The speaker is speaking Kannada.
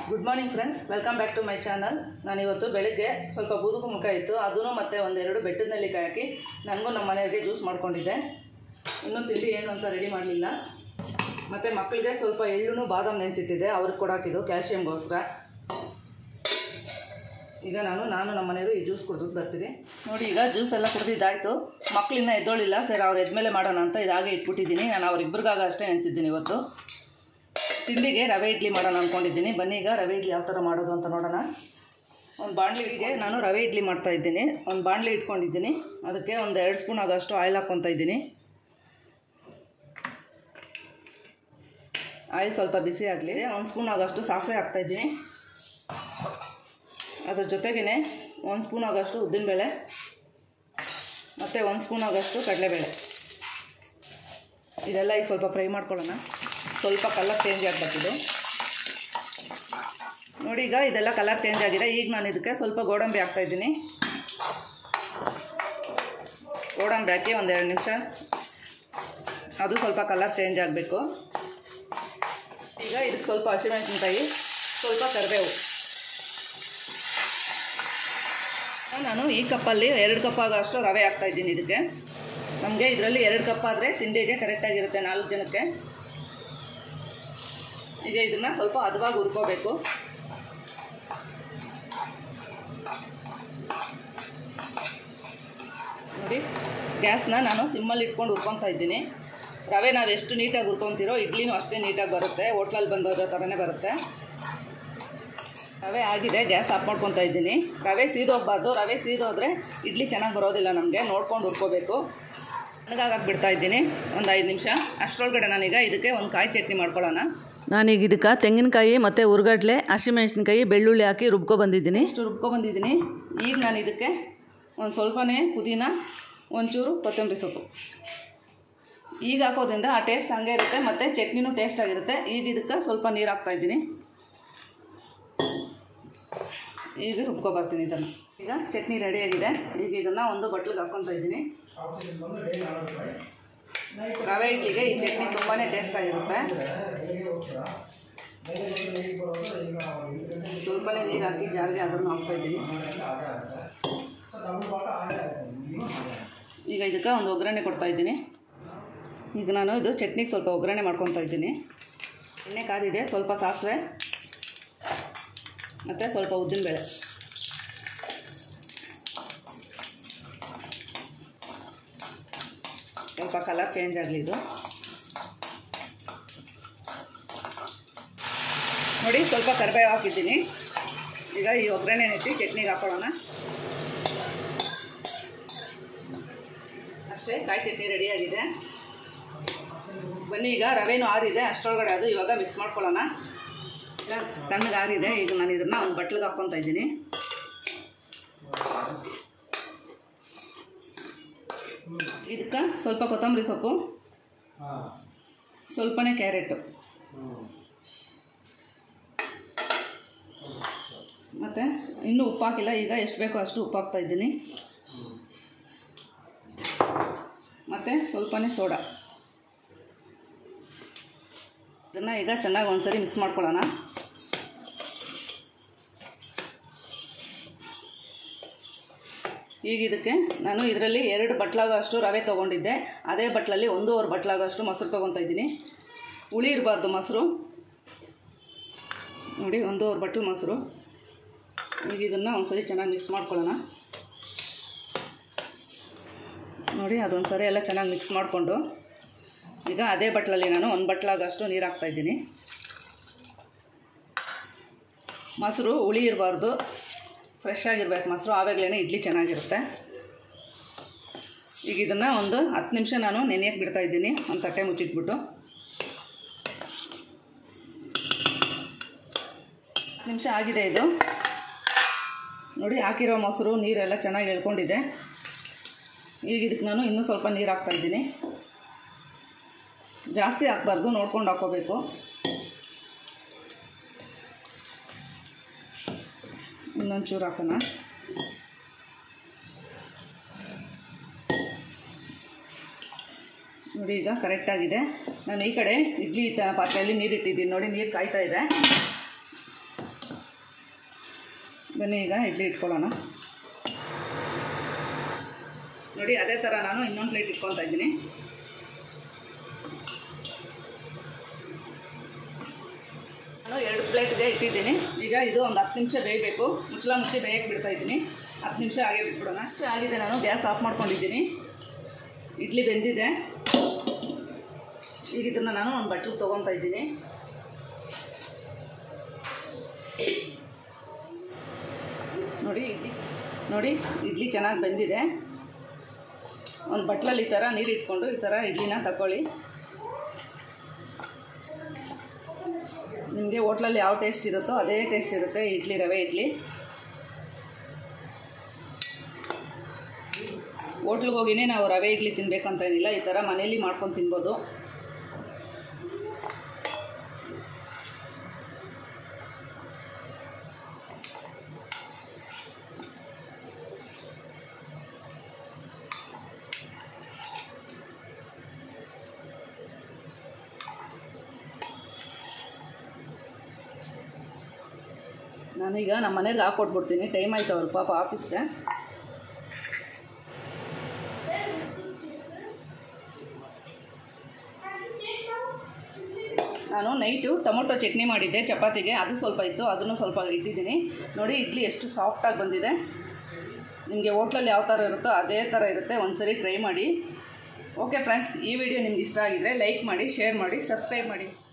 good morning friends welcome back to my channel ನಾನಿವತ್ತು ಬೆಳಗ್ಗೆ ಸ್ವಲ್ಪ ಬೂದುಕು ಮುಖ ಇತ್ತು ಅದನ್ನು ಮತ್ತು ಒಂದೆರಡು ಬೆಟ್ಟದ ನೆಲ್ಲಿಕಾಯಿ ಹಾಕಿ ನನಗೂ ನಮ್ಮ ಮನೆಯವರಿಗೆ ಜ್ಯೂಸ್ ಮಾಡ್ಕೊಂಡಿದ್ದೆ ಇನ್ನೂ ತಿಂಡಿ ಏನು ಅಂತ ರೆಡಿ ಮಾಡಲಿಲ್ಲ ಮತ್ತು ಮಕ್ಕಳಿಗೆ ಸ್ವಲ್ಪ ಎಳ್ಳು ಬಾದಾಮ್ ನೆನೆಸಿಟ್ಟಿದ್ದೆ ಅವ್ರಿಗೆ ಕೊಡಾಕಿದ್ದು ಕ್ಯಾಲ್ಶಿಯಮ್ಗೋಸ್ಕರ ಈಗ ನಾನು ನಾನು ನಮ್ಮ ಮನೆಯವರು ಈ ಜ್ಯೂಸ್ ಕುಡಿದ್ಬಿಟ್ಟು ಬರ್ತೀನಿ ನೋಡಿ ಈಗ ಜ್ಯೂಸ್ ಎಲ್ಲ ಕುಡಿದಿದ್ದಾಯಿತು ಮಕ್ಕಳಿನ್ನ ಎದ್ದೋಳಿಲ್ಲ ಸರ್ ಅವ್ರು ಎದ್ಮೇಲೆ ಮಾಡೋಣ ಅಂತ ಇದಾಗೆ ಇಟ್ಬಿಟ್ಟಿದ್ದೀನಿ ನಾನು ಅವ್ರಿಬ್ರಿಗಾಗ ಅಷ್ಟೇ ನೆನೆಸಿದ್ದೀನಿ ಇವತ್ತು ತಿಂಡಿಗೆ ರವೆ ಇಡ್ಲಿ ಮಾಡೋಣ ಅಂದ್ಕೊಂಡಿದ್ದೀನಿ ಬನ್ನಿ ಈಗ ರವೆ ಇಡ್ಲಿ ಯಾವ ಥರ ಮಾಡೋದು ಅಂತ ನೋಡೋಣ ಒಂದು ಬಾಣಲಿಗೆ ನಾನು ರವೆ ಇಡ್ಲಿ ಮಾಡ್ತಾ ಇದ್ದೀನಿ ಒಂದು ಬಾಣಲಿ ಇಟ್ಕೊಂಡಿದ್ದೀನಿ ಅದಕ್ಕೆ ಒಂದು ಎರಡು ಸ್ಪೂನ್ ಆಗೋಷ್ಟು ಆಯಿಲ್ ಹಾಕ್ಕೊತಾ ಇದ್ದೀನಿ ಆಯಿಲ್ ಸ್ವಲ್ಪ ಬಿಸಿ ಆಗಲಿ ಒಂದು ಸ್ಪೂನ್ ಆಗೋಷ್ಟು ಸಾಸಿವೆ ಹಾಕ್ತಾಯಿದ್ದೀನಿ ಅದ್ರ ಜೊತೆಗೇ ಒಂದು ಸ್ಪೂನ್ ಆಗೋಷ್ಟು ಉದ್ದಿನಬೇಳೆ ಮತ್ತು ಒಂದು ಸ್ಪೂನ್ ಆಗೋಷ್ಟು ಕಡಲೆಬೇಳೆ ಇದೆಲ್ಲ ಈಗ ಸ್ವಲ್ಪ ಫ್ರೈ ಮಾಡ್ಕೊಳ್ಳೋಣ ಸ್ವಲ್ಪ ಕಲರ್ ಚೇಂಜ್ ಆಗಬೇಕಿದು ನೋಡಿ ಈಗ ಇದೆಲ್ಲ ಕಲರ್ ಚೇಂಜ್ ಆಗಿದೆ ಈಗ ನಾನು ಇದಕ್ಕೆ ಸ್ವಲ್ಪ ಗೋಡಂಬಿ ಹಾಕ್ತಾಯಿದ್ದೀನಿ ಗೋಡಂಬಿ ಹಾಕಿ ಒಂದೆರಡು ನಿಮಿಷ ಅದು ಸ್ವಲ್ಪ ಕಲರ್ ಚೇಂಜ್ ಆಗಬೇಕು ಈಗ ಇದಕ್ಕೆ ಸ್ವಲ್ಪ ಹಸಿಮೆಣಸಿನ್ಕಾಯಿ ಸ್ವಲ್ಪ ಕರಿಬೇವು ನಾನು ಈ ಕಪ್ಪಲ್ಲಿ ಎರಡು ಕಪ್ ಆಗೋಷ್ಟು ರವೆ ಹಾಕ್ತಾಯಿದ್ದೀನಿ ಇದಕ್ಕೆ ನಮಗೆ ಇದರಲ್ಲಿ ಎರಡು ಕಪ್ ಆದರೆ ತಿಂಡಿಗೆ ಕರೆಕ್ಟಾಗಿರುತ್ತೆ ನಾಲ್ಕು ಜನಕ್ಕೆ ಈಗ ಇದನ್ನು ಸ್ವಲ್ಪ ಹದವಾಗಿ ಹುರ್ಕೋಬೇಕು ನೋಡಿ ಗ್ಯಾಸ್ನ ನಾನು ಸಿಮ್ಮಲ್ಲಿ ಇಟ್ಕೊಂಡು ಹುರ್ಕೊತಾ ಇದ್ದೀನಿ ರವೆ ನಾವು ಎಷ್ಟು ನೀಟಾಗಿ ಹುರ್ಕೊತೀರೋ ಇಡ್ಲಿನೂ ಅಷ್ಟೇ ನೀಟಾಗಿ ಬರುತ್ತೆ ಹೋಟ್ಲಲ್ಲಿ ಬಂದೋದ್ರ ಥರನೇ ಬರುತ್ತೆ ರವೆ ಆಗಿದೆ ಗ್ಯಾಸ್ ಆಫ್ ಮಾಡ್ಕೊತಾ ಇದ್ದೀನಿ ರವೆ ಸೀದೋಗ್ಬಾರ್ದು ರವೆ ಸೀದೋದ್ರೆ ಇಡ್ಲಿ ಚೆನ್ನಾಗಿ ಬರೋದಿಲ್ಲ ನಮಗೆ ನೋಡ್ಕೊಂಡು ಹುರ್ಕೋಬೇಕು ತಣ್ಣಗಾಗಕ್ಕೆ ಬಿಡ್ತಾ ಇದ್ದೀನಿ ಒಂದು ಐದು ನಿಮಿಷ ಅಷ್ಟರೊಳಗಡೆ ನಾನೀಗ ಇದಕ್ಕೆ ಒಂದು ಕಾಯಿ ಚಟ್ನಿ ಮಾಡ್ಕೊಳ್ಳೋಣ ನಾನೀಗ ಇದಕ್ಕೆ ತೆಂಗಿನಕಾಯಿ ಮತ್ತು ಉರ್ಗಡ್ಲೆ ಹಸಿಮೆಣ್ಸಿನ್ಕಾಯಿ ಬೆಳ್ಳುಳ್ಳಿ ಹಾಕಿ ರುಬ್ಕೊ ಬಂದಿದ್ದೀನಿ ಇಷ್ಟು ರುಬ್ಕೊ ಬಂದಿದ್ದೀನಿ ಈಗ ನಾನು ಇದಕ್ಕೆ ಒಂದು ಸ್ವಲ್ಪನೇ ಪುದೀನ ಒಂಚೂರು ಕೊತ್ತಂಬರಿ ಸೊಪ್ಪು ಈಗ ಹಾಕೋದ್ರಿಂದ ಆ ಟೇಸ್ಟ್ ಹಂಗೆ ಇರುತ್ತೆ ಮತ್ತು ಚಟ್ನಿನೂ ಟೇಸ್ಟ್ ಆಗಿರುತ್ತೆ ಈಗ ಇದಕ್ಕೆ ಸ್ವಲ್ಪ ನೀರು ಹಾಕ್ತಾಯಿದ್ದೀನಿ ಈಗ ರುಬ್ಕೊ ಬರ್ತೀನಿ ಇದನ್ನು ಈಗ ಚಟ್ನಿ ರೆಡಿಯಾಗಿದೆ ಈಗ ಇದನ್ನು ಒಂದು ಬಟ್ಲಿಗೆ ಹಾಕ್ಕೊತಾ ಇದ್ದೀನಿ ರವೆ ಇಡ್ಲಿಗೆ ಈ ಚಟ್ನಿ ತುಂಬಾ ಟೇಸ್ಟ್ ಆಗಿರುತ್ತೆ ಸ್ವಲ್ಪನೇ ನೀರು ಹಾಕಿ ಜಾರಿಗೆ ಅದನ್ನು ಹಾಕ್ತಾ ಇದ್ದೀನಿ ಈಗ ಇದಕ್ಕೆ ಒಂದು ಒಗ್ಗರಣೆ ಕೊಡ್ತಾ ಇದ್ದೀನಿ ಈಗ ನಾನು ಇದು ಚಟ್ನಿಗೆ ಸ್ವಲ್ಪ ಒಗ್ಗರಣೆ ಮಾಡ್ಕೊತಾ ಇದ್ದೀನಿ ಎಣ್ಣೆ ಕಾದಿದೆ ಸ್ವಲ್ಪ ಸಾಸಿವೆ ಮತ್ತು ಸ್ವಲ್ಪ ಉದ್ದಿನಬೇಳೆ ಸ್ವಲ್ಪ ಕಲರ್ ಚೇಂಜ್ ಆಗಲಿ ಇದು ನೋಡಿ ಸ್ವಲ್ಪ ಕರಿಬೇವು ಹಾಕಿದ್ದೀನಿ ಈಗ ಈ ಒಗ್ಗರಣೆ ನೆತ್ತಿ ಚಟ್ನಿಗೆ ಹಾಕೊಳ್ಳೋಣ ಅಷ್ಟೇ ಕಾಯಿ ಚಟ್ನಿ ರೆಡಿಯಾಗಿದೆ ಬನ್ನಿ ಈಗ ರವೆನೂ ಆರಿದೆ ಅಷ್ಟರೊಳಗಡೆ ಅದು ಇವಾಗ ಮಿಕ್ಸ್ ಮಾಡ್ಕೊಳ್ಳೋಣ ಈಗ ತಣ್ಣಗೆ ಆರಿದೆ ಈಗ ನಾನು ಇದನ್ನು ಒಂದು ಬಟ್ಲಿಗೆ ಹಾಕ್ಕೊತಾ ಇದ್ದೀನಿ ಇದಕ್ಕೆ ಸ್ವಲ್ಪ ಕೊತ್ತಂಬರಿ ಸೊಪ್ಪು ಸ್ವಲ್ಪನೇ ಕ್ಯಾರೆಟು ಮತ್ತು ಇನ್ನೂ ಉಪ್ಪು ಹಾಕಿಲ್ಲ ಈಗ ಎಷ್ಟು ಬೇಕೋ ಅಷ್ಟು ಉಪ್ಪು ಹಾಕ್ತಾ ಇದ್ದೀನಿ ಮತ್ತು ಸ್ವಲ್ಪನೇ ಸೋಡಾ ಇದನ್ನು ಈಗ ಚೆನ್ನಾಗಿ ಒಂದ್ಸರಿ ಮಿಕ್ಸ್ ಮಾಡ್ಕೊಳ್ಳೋಣ ಈಗ ಇದಕ್ಕೆ ನಾನು ಇದರಲ್ಲಿ ಎರಡು ಬಟ್ಲಾಗಷ್ಟು ರವೆ ತೊಗೊಂಡಿದ್ದೆ ಅದೇ ಬಟ್ಲಲ್ಲಿ ಒಂದೂವರೆ ಬಟ್ಲಾಗಷ್ಟು ಮೊಸರು ತೊಗೊತಾ ಇದ್ದೀನಿ ಹುಳಿ ಇರಬಾರ್ದು ಮೊಸರು ನೋಡಿ ಒಂದೂವರೆ ಬಟ್ಲು ಮೊಸರು ಈಗ ಇದನ್ನು ಒಂದ್ಸರಿ ಚೆನ್ನಾಗಿ ಮಿಕ್ಸ್ ಮಾಡ್ಕೊಳ್ಳೋಣ ನೋಡಿ ಅದೊಂದು ಸರಿ ಎಲ್ಲ ಚೆನ್ನಾಗಿ ಮಿಕ್ಸ್ ಮಾಡಿಕೊಂಡು ಈಗ ಅದೇ ಬಟ್ಲಲ್ಲಿ ನಾನು ಒಂದು ಬಟ್ಲಾಗಷ್ಟು ನೀರು ಹಾಕ್ತಾಯಿದ್ದೀನಿ ಮೊಸರು ಹುಳಿ ಇರಬಾರ್ದು ಫ್ರೆಶ್ ಆಗಿರ್ಬೇಕು ಮೊಸರು ಆವಾಗಲೇ ಇಡ್ಲಿ ಚೆನ್ನಾಗಿರುತ್ತೆ ಈಗ ಇದನ್ನು ಒಂದು ಹತ್ತು ನಿಮಿಷ ನಾನು ನೆನೆಯಕ್ಕೆ ಬಿಡ್ತಾಯಿದ್ದೀನಿ ಒಂದು ತಟ್ಟೆ ಮುಚ್ಚಿಟ್ಬಿಟ್ಟು ಹತ್ತು ನಿಮಿಷ ಆಗಿದೆ ಇದು ನೋಡಿ ಹಾಕಿರೋ ಮೊಸರು ನೀರೆಲ್ಲ ಚೆನ್ನಾಗಿ ಎಳ್ಕೊಂಡಿದೆ ಈಗ ಇದಕ್ಕೆ ನಾನು ಇನ್ನೂ ಸ್ವಲ್ಪ ನೀರು ಹಾಕ್ತಾಯಿದ್ದೀನಿ ಜಾಸ್ತಿ ಹಾಕ್ಬಾರ್ದು ನೋಡ್ಕೊಂಡು ಹಾಕ್ಕೋಬೇಕು ಇನ್ನೊಂದು ಚೂರು ಹಾಕೋಣ ನೋಡಿ ಈಗ ಕರೆಕ್ಟಾಗಿದೆ ನಾನು ಈ ಕಡೆ ಇಡ್ಲಿ ತ ಪಾತ್ರೆಯಲ್ಲಿ ನೀರು ಇಟ್ಟಿದ್ದೀನಿ ನೋಡಿ ನೀರು ಕಾಯ್ತಾ ಇದೆ ಬನ್ನಿ ಈಗ ಇಡ್ಲಿ ಇಟ್ಕೊಳ್ಳೋಣ ನೋಡಿ ಅದೇ ಥರ ನಾನು ಇನ್ನೊಂದು ಪ್ಲೇಟ್ ಇಟ್ಕೊತಾ ಇದ್ದೀನಿ ನಾನು ಎರಡು ಪ್ಲೇಟ್ಗೆ ಇಟ್ಟಿದ್ದೀನಿ ಈಗ ಇದು ಒಂದು ಹತ್ತು ನಿಮಿಷ ಬೇಯಬೇಕು ಮುಚ್ಚಳ ಮುಚ್ಚಿ ಬೇಯಕ್ಕೆ ಬಿಡ್ತಾ ಇದ್ದೀನಿ ಹತ್ತು ನಿಮಿಷ ಹಾಗೆ ಬಿಟ್ಬಿಡೋಣ ಅಷ್ಟು ಆಗಿದೆ ನಾನು ಗ್ಯಾಸ್ ಆಫ್ ಮಾಡ್ಕೊಂಡಿದ್ದೀನಿ ಇಡ್ಲಿ ಬೆಂದಿದೆ ಈಗ ಇದನ್ನು ನಾನು ಒಂದು ಬಟ್ಲಿಗೆ ತೊಗೊತಾ ಇದ್ದೀನಿ ನೋಡಿ ಇಡ್ಲಿ ಚೆ- ನೋಡಿ ಇಡ್ಲಿ ಚೆನ್ನಾಗಿ ಬೆಂದಿದೆ ಒಂದು ಬಟ್ಲಲ್ಲಿ ಈ ಥರ ನೀರು ಇಟ್ಕೊಂಡು ಈ ಥರ ಇಡ್ಲಿನ ತಗೊಳ್ಳಿ ನಿಮಗೆ ಹೋಟ್ಲಲ್ಲಿ ಯಾವ ಟೇಸ್ಟ್ ಇರುತ್ತೋ ಅದೇ ಟೇಸ್ಟ್ ಇರುತ್ತೆ ಇಡ್ಲಿ ರವೆ ಇಡ್ಲಿ ಹೋಟ್ಲಿಗೆ ಹೋಗಿನೇ ನಾವು ರವೆ ಇಡ್ಲಿ ತಿನ್ನಬೇಕಂತ ಏನಿಲ್ಲ ಈ ಥರ ಮನೇಲಿ ಮಾಡ್ಕೊಂಡು ತಿನ್ಬೋದು ನಾನೀಗ ನಮ್ಮ ಮನೆಗೆ ಹಾಕ್ಕೊಟ್ಬಿಡ್ತೀನಿ ಟೈಮ್ ಆಯ್ತು ಅವ್ರ ಪಾಪ ಆಫೀಸ್ಗೆ ನಾನು ನೈಟು ಟೊಮೊಟೊ ಚಟ್ನಿ ಮಾಡಿದ್ದೆ ಚಪಾತಿಗೆ ಅದು ಸ್ವಲ್ಪ ಇತ್ತು ಅದನ್ನು ಸ್ವಲ್ಪ ಇಟ್ಟಿದ್ದೀನಿ ನೋಡಿ ಇಡ್ಲಿ ಎಷ್ಟು ಸಾಫ್ಟಾಗಿ ಬಂದಿದೆ ನಿಮಗೆ ಹೋಟ್ಲಲ್ಲಿ ಯಾವ ಥರ ಇರುತ್ತೋ ಅದೇ ಥರ ಇರುತ್ತೆ ಒಂದ್ಸರಿ ಟ್ರೈ ಮಾಡಿ ಓಕೆ ಫ್ರೆಂಡ್ಸ್ ಈ ವಿಡಿಯೋ ನಿಮ್ಗೆ ಇಷ್ಟ ಆಗಿದ್ರೆ ಲೈಕ್ ಮಾಡಿ ಶೇರ್ ಮಾಡಿ ಸಬ್ಸ್ಕ್ರೈಬ್ ಮಾಡಿ